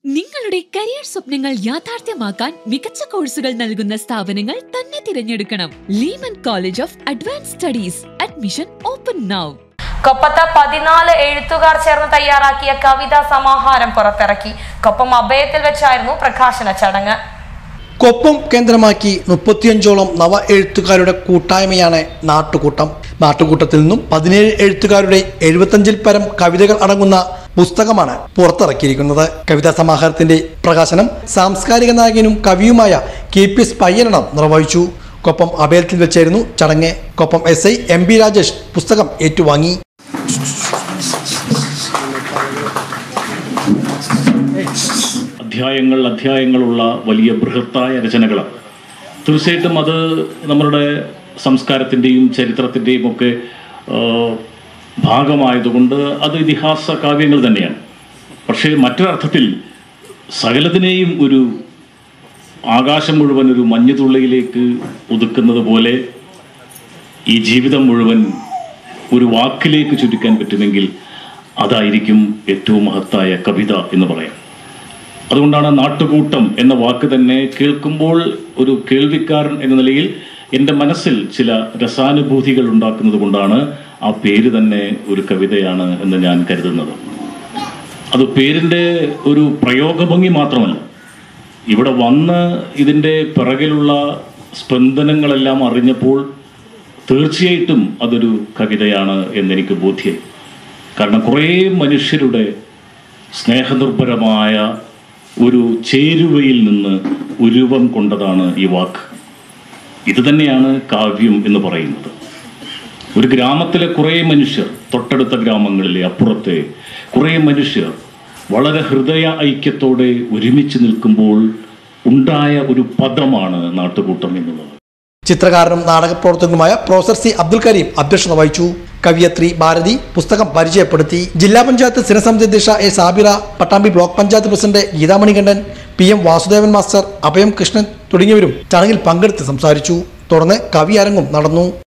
നിങ്ങളുടെ കരിയർ സ്വപ്നങ്ങൾ യാഥാർത്ഥ്യമാക്കാൻ മികച്ച കോഴ്സുകൾ നൽകുന്ന സ്ഥാപനങ്ങൾ തന്നെ തിരഞ്ഞെടുക്കണം Leeman college of advance studies admission open now കൊപ്പത്ത് പതിനാല് എഴുത്തുകാർ ചേർന്ന് തയ്യാറാക്കിയ കവിതാ സമാഹാരം പുറത്തിറക്കി കൊപ്പം അഭയത്തിൽ വെച്ചായിരുന്നു പ്രകാശന ചടങ്ങ് കൊപ്പം കേന്ദ്രമാക്കി മുപ്പത്തിയഞ്ചോളം നവ എഴുത്തുകാരുടെ കൂട്ടായ്മയാണ് നാട്ടുകൂട്ടം നാട്ടുകൂട്ടത്തിൽ നിന്നും പതിനേഴ് എഴുത്തുകാരുടെ എഴുപത്തഞ്ചിൽ പരം കവിതകൾ അടങ്ങുന്ന പുസ്തകമാണ് പുറത്തിറക്കിയിരിക്കുന്നത് കവിതാ സമാഹാരത്തിന്റെ പ്രകാശനം സാംസ്കാരിക നായകനും കവിയുമായ കെ പി എസ് പയ്യനടം നിർവഹിച്ചു കൊപ്പം അഭയത്തിൽ വെച്ചായിരുന്നു ചടങ്ങ് Koppam S I M B Rajesh പുസ്തകം ഏറ്റുവാങ്ങി അധ്യായങ്ങൾ അധ്യായങ്ങളുള്ള വലിയ ബൃഹത്തായ രചനകളാണ് തീർച്ചയായിട്ടും അത് നമ്മളുടെ സംസ്കാരത്തിൻ്റെയും ചരിത്രത്തിൻ്റെയും ഒക്കെ ആ, ഭാഗമായതുകൊണ്ട് അത് ഇതിഹാസ കാവ്യങ്ങൾ തന്നെയാണ് പക്ഷേ മറ്റൊരർത്ഥത്തിൽ സകലത്തിനെയും ഒരു ആകാശം മുഴുവൻ ഒരു മഞ്ഞുതുള്ളിയിലേക്ക് ഒതുക്കുന്നത് പോലെ ഈ ജീവിതം മുഴുവൻ ഒരു വാക്കിലേക്ക് ചുരുക്കാൻ പറ്റുമെങ്കിൽ അതായിരിക്കും ഏറ്റവും മഹത്തായ കവിത എന്ന് പറയാം അതുകൊണ്ടാണ് നാട്ടുകൂട്ടം എന്ന വാക്ക് തന്നെ കേൾക്കുമ്പോൾ ഒരു കേൾവിക്കാരൻ എന്ന നിലയിൽ എൻ്റെ മനസ്സിൽ ചില രസാനുഭൂതികൾ ഉണ്ടാക്കുന്നത് കൊണ്ടാണ് ആ പേര് തന്നെ ഒരു കവിതയാണ് എന്ന് ഞാൻ കരുതുന്നത് അത് പേരിൻ്റെ ഒരു പ്രയോഗഭംഗി മാത്രമല്ല ഇവിടെ വന്ന് ഇതിൻ്റെ പിറകിലുള്ള സ്പന്ദനങ്ങളെല്ലാം അറിഞ്ഞപ്പോൾ തീർച്ചയായിട്ടും അതൊരു കവിതയാണ് എന്നെനിക്ക് ബോധ്യം കാരണം കുറേ മനുഷ്യരുടെ സ്നേഹനിർഭരമായ ഒരു ചേരുവയിൽ നിന്ന് ഉരുവം കൊണ്ടതാണ് ഈ വാക്ക് ഇത് തന്നെയാണ് കാവ്യം എന്ന് പറയുന്നത് ഒരു ഗ്രാമത്തിലെ കുറേ മനുഷ്യർ തൊട്ടടുത്ത ഗ്രാമങ്ങളിലെ അപ്പുറത്തെ കുറേ മനുഷ്യർ വളരെ ഹൃദയ ഐക്യത്തോടെ ഒരുമിച്ച് നിൽക്കുമ്പോൾ ഉണ്ടായ ഒരു പദമാണ് നാട്ടുകൂട്ടം എന്നുള്ളത് ചിത്രകാരനും നാടകപ്രവർത്തകനുമായ പ്രൊഫസർ സി അബ്ദുൽ കരീം അധ്യക്ഷത വഹിച്ചു കവിയത്രി ഭാരതി പുസ്തകം പരിചയപ്പെടുത്തി ജില്ലാ പഞ്ചായത്ത് സ്ഥിരസമിതി അധ്യക്ഷ A Sabira Pattambi block panchayat president Geethamanikandan P M Vasudevan master Abhayam Krishnan തുടങ്ങിയവരും ചടങ്ങിൽ പങ്കെടുത്ത് സംസാരിച്ചു തുടർന്ന് കവി അരങ്ങും നടന്നു